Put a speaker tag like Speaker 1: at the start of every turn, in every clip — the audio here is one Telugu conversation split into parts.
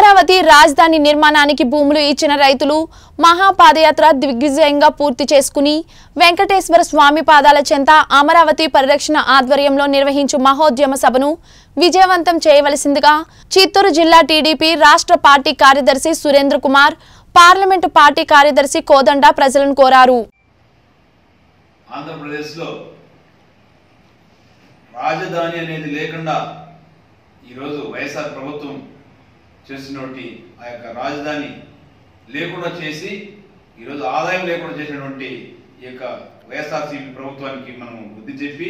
Speaker 1: అమరావతి రాజధాని నిర్మాణానికి భూములు ఇచ్చిన రైతులు మహాపాదయాత్ర దిగ్విజయంగా పూర్తి చేసుకుని వెంకటేశ్వర స్వామి పాదాల చెంత అమరావతి పరిరక్షణ ఆధ్వర్యంలో నిర్వహించు మహోద్యమ సభను విజయవంతం చేయవలసిందిగా చిత్తూరు జిల్లా టీడీపీ రాష్ట్ర పార్టీ కార్యదర్శి సురేంద్ర కుమార్ పార్లమెంటు పార్టీ కార్యదర్శి కోదండ ప్రజలను కోరారు
Speaker 2: ఆంధ్రప్రదేశ్లో రాజధాని అనేది లేకుండా ఈరోజు వైఎస్ఆర్ ప్రభుత్వం చేసినటువంటి ఆ యొక్క రాజధాని లేకుండా చేసి ఈరోజు ఆదాయం లేకుండా చేసినటువంటి ఈ యొక్క వైఎస్ఆర్సీపీ ప్రభుత్వానికి మనం బుద్ధి చెప్పి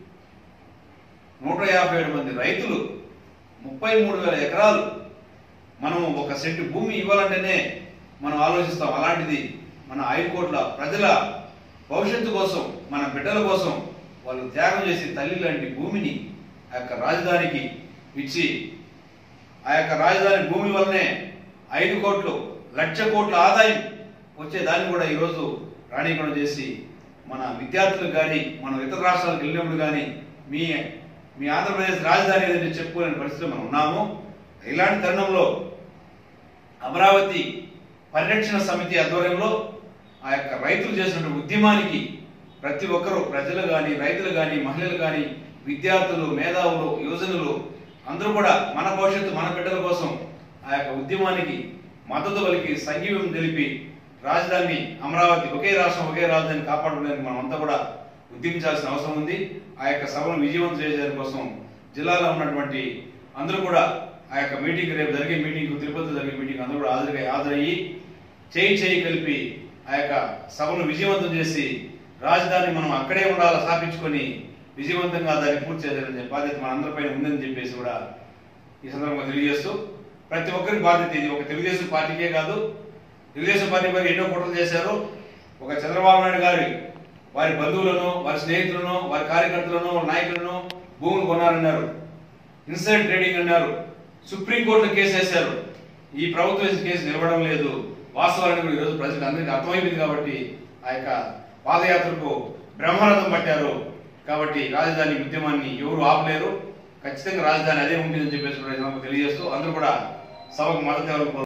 Speaker 2: నూట యాభై ఏడు మంది రైతులు ముప్పై మూడు వేల ఎకరాలు మనం ఒక సెంటు భూమి ఇవ్వాలంటేనే మనం ఆలోచిస్తాం అలాంటిది మన ఐదు కోట్ల ప్రజల భవిష్యత్తు కోసం మన బిడ్డల కోసం వాళ్ళు త్యాగం చేసి తల్లి లాంటి భూమిని ఆ యొక్క రాజధానికి ఇచ్చి ఆ యొక్క రాజధాని భూమి వల్లనే ఐదు కోట్లు లక్ష కోట్ల ఆదాయం వచ్చే దాన్ని కూడా ఈరోజు రాణీకరణ చేసి మన విద్యార్థులకు కానీ మనం ఇతర రాష్ట్రాలకు వెళ్ళినప్పుడు కానీ మీ మీ ఆంధ్రప్రదేశ్ రాజధాని ఏదంటే చెప్పుకోలేని పరిస్థితిలో మనం ఉన్నాము ఇలాంటి తరుణంలో అమరావతి పరిరక్షణ సమితి ఆధ్వర్యంలో ఆ యొక్క రైతులు చేసినటువంటి ఉద్యమానికి ప్రతి ఒక్కరూ ప్రజలు కానీ రైతులు కానీ మహిళలు కానీ విద్యార్థులు మేధావులు యువజనులు అందరూ కూడా మన భవిష్యత్తు మన బిడ్డల కోసం ఆ యొక్క ఉద్యమానికి మద్దతు పలికి సంఘీవం తెలిపి రాజధాని అమరావతి ఒకే రాష్ట్రం ఒకే రాజధాని కాపాడుకోవడానికి మనం అంతా కూడా ఉద్యమించాల్సిన అవసరం ఉంది ఆ యొక్క సభను విజయవంతం చేసేదాని కోసం జిల్లాలో ఉన్నటువంటి అందరూ కూడా ఆ యొక్క మీటింగ్ రేపు జరిగే మీటింగ్ తిరుపతి జరిగే మీటింగ్ అందరూ కూడా హాజరుగా హాజరయ్యి చేయి చేయి కలిపి ఆ యొక్క సభను విజయవంతం చేసి రాజధాని మనం అక్కడే ఉండాలా స్థాపించుకొని విజయవంతంగా దాన్ని పూర్తి చేయాలనే బాధ్యత మన అందరిపైన ఉందని చెప్పేసి కూడా ఈ సందర్భంగా తెలియజేస్తూ ప్రతి ఒక్కరి బాధ్యత ఇది ఒక తెలుగుదేశం పార్టీకే కాదు తెలుగుదేశం పార్టీ పైన ఎన్నో కుట్రలు చేశారు ఒక చంద్రబాబు నాయుడు గారి వారి బంధువులను వారి స్నేహితులను వారి కార్యకర్తలను వారి నాయకులను భూములు కొన్నారన్నారు ఇన్సైడ్ ట్రేడింగ్ అన్నారు సుప్రీంకోర్టులో కేసు వేశారు ఈ ప్రభుత్వం వేసిన కేసు నిలవడం లేదు వాస్తవాలను కూడా ఈరోజు ప్రజలకు అందరికీ అర్థమైంది కాబట్టి ఆ యొక్క పాదయాత్రకు బ్రహ్మరథం పట్టారు కాబట్టి రాజధాని ఉద్యమాన్ని ఎవరు ఆపలేరు ఖచ్చితంగా రాజధాని అదే ఉంటుందని చెప్పేసి కూడా ఈ సందర్భంగా తెలియజేస్తూ అందరూ కూడా సభకు మద్దతు ఇవ్వాలని